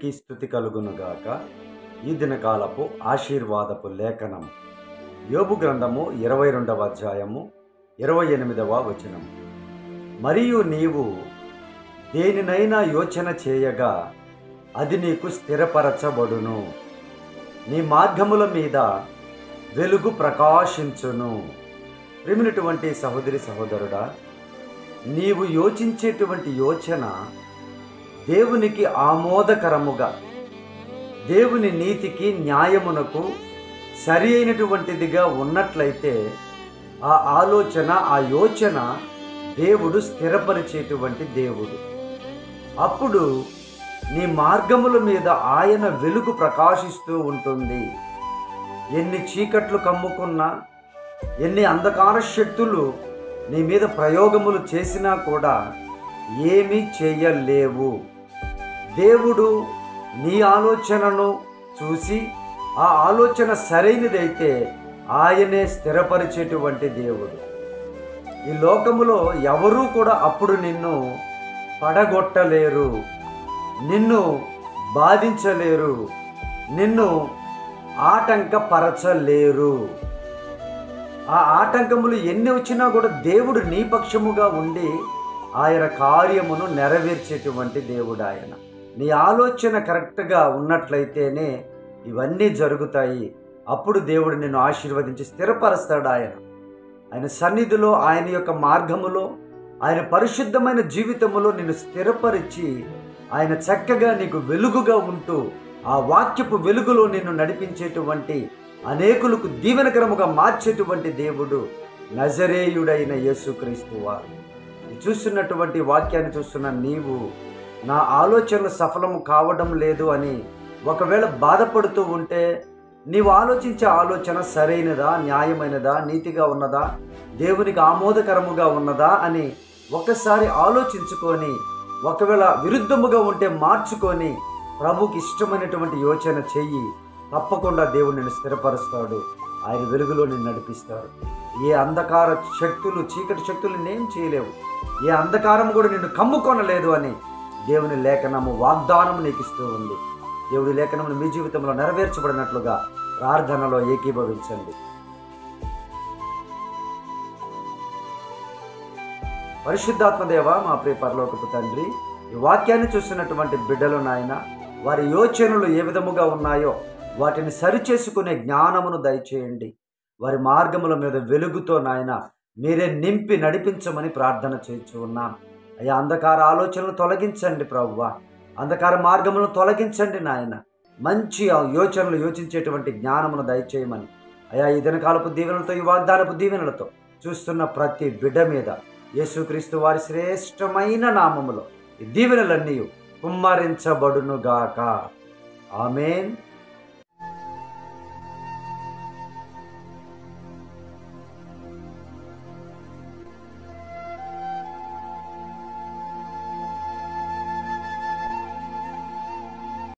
దేవునికి స్థుతి కలుగునుగాక ఈ దినకాలపు ఆశీర్వాదపు లేఖనం యోబు గ్రంథము ఇరవై రెండవ అధ్యాయము ఇరవై ఎనిమిదవ వచనం మరియు నీవు దేనినైనా యోచన చేయగా అది నీకు స్థిరపరచబడును నీ మార్గముల మీద వెలుగు ప్రకాశించును ప్రిమినటువంటి సహోదరి సహోదరుడా నీవు యోచించేటువంటి యోచన దేవునికి ఆమోదకరముగా దేవుని నీతికి న్యాయమునకు సరి అయినటువంటిదిగా ఉన్నట్లయితే ఆ ఆలోచన ఆ యోచన దేవుడు స్థిరపరిచేటువంటి దేవుడు అప్పుడు నీ మార్గముల మీద ఆయన వెలుగు ప్రకాశిస్తూ ఉంటుంది ఎన్ని చీకట్లు కమ్ముకున్నా ఎన్ని అంధకార శక్తులు నీ మీద ప్రయోగములు చేసినా కూడా ఏమీ చేయలేవు దేవుడు నీ ఆలోచనను చూసి ఆ ఆలోచన సరైనదైతే ఆయనే స్థిరపరిచేటువంటి దేవుడు ఈ లోకములో ఎవరూ కూడా అప్పుడు నిన్ను పడగొట్టలేరు నిన్ను బాధించలేరు నిన్ను ఆటంకపరచలేరు ఆ ఆటంకములు ఎన్ని వచ్చినా కూడా దేవుడు నీ పక్షముగా ఉండి ఆయన కార్యమును నెరవేర్చేటువంటి దేవుడు ఆయన నీ ఆలోచన కరెక్ట్గా ఉన్నట్లయితేనే ఇవన్నీ జరుగుతాయి అప్పుడు దేవుడు నిన్ను ఆశీర్వదించి స్థిరపరుస్తాడు ఆయన ఆయన సన్నిధిలో ఆయన యొక్క మార్గములో ఆయన పరిశుద్ధమైన జీవితములో నిన్ను స్థిరపరిచి ఆయన చక్కగా నీకు వెలుగుగా ఉంటూ ఆ వాక్యపు వెలుగులో నిన్ను నడిపించేటువంటి అనేకులకు దీవెనకరముగా మార్చేటువంటి దేవుడు నజరేయుడైన యేసుక్రీస్తు వారు ఈ చూస్తున్నటువంటి వాక్యాన్ని చూస్తున్న నీవు నా ఆలోచనలు సఫలము కావడం లేదు అని ఒకవేళ బాధపడుతూ ఉంటే నీవు ఆలోచించే ఆలోచన సరైనదా న్యాయమైనదా నీతిగా ఉన్నదా దేవునికి ఆమోదకరముగా ఉన్నదా అని ఒకసారి ఆలోచించుకొని ఒకవేళ విరుద్ధముగా ఉంటే మార్చుకొని ప్రభుకి ఇష్టమైనటువంటి యోచన చెయ్యి తప్పకుండా దేవుడు నిన్ను స్థిరపరుస్తాడు ఆయన వెలుగులో నిన్ను నడిపిస్తాడు ఏ అంధకార శక్తులు చీకటి శక్తులు నేం చేయలేవు ఏ అంధకారం కూడా నిన్ను కమ్ముకొనలేదు అని దేవుని లేఖనము వాగ్దానము నీకు ఇస్తూ ఉంది దేవుడి లేఖనమును మీ జీవితంలో నెరవేర్చబడినట్లుగా ప్రార్థనలో ఏకీభవించండి పరిశుద్ధాత్మదేవ మా ప్రియ పరలోకపు తండ్రి ఈ వాక్యాన్ని చూస్తున్నటువంటి బిడ్డలు నాయన వారి యోచనలు ఏ విధముగా ఉన్నాయో వాటిని సరిచేసుకునే జ్ఞానమును దయచేయండి వారి మార్గముల మీద వెలుగుతో నాయన మీరే నింపి నడిపించమని ప్రార్థన చేయించు ఉన్నాం అయ్యా అంధకార ఆలోచనలు తొలగించండి ప్రభువ అంధకార మార్గములను తొలగించండి నాయన మంచి ఆ యోచనలు యోచించేటువంటి జ్ఞానమును దయచేయమని అయా ఈ దినకాలపు దీవెనలతో ఈ వాగ్దానపు దీవెనలతో చూస్తున్న ప్రతి బిడ్డ మీద యేసుక్రీస్తు వారి శ్రేష్టమైన నామములో ఈ దీవెనలన్నీ కుమ్మరించబడునుగాక ఆమెన్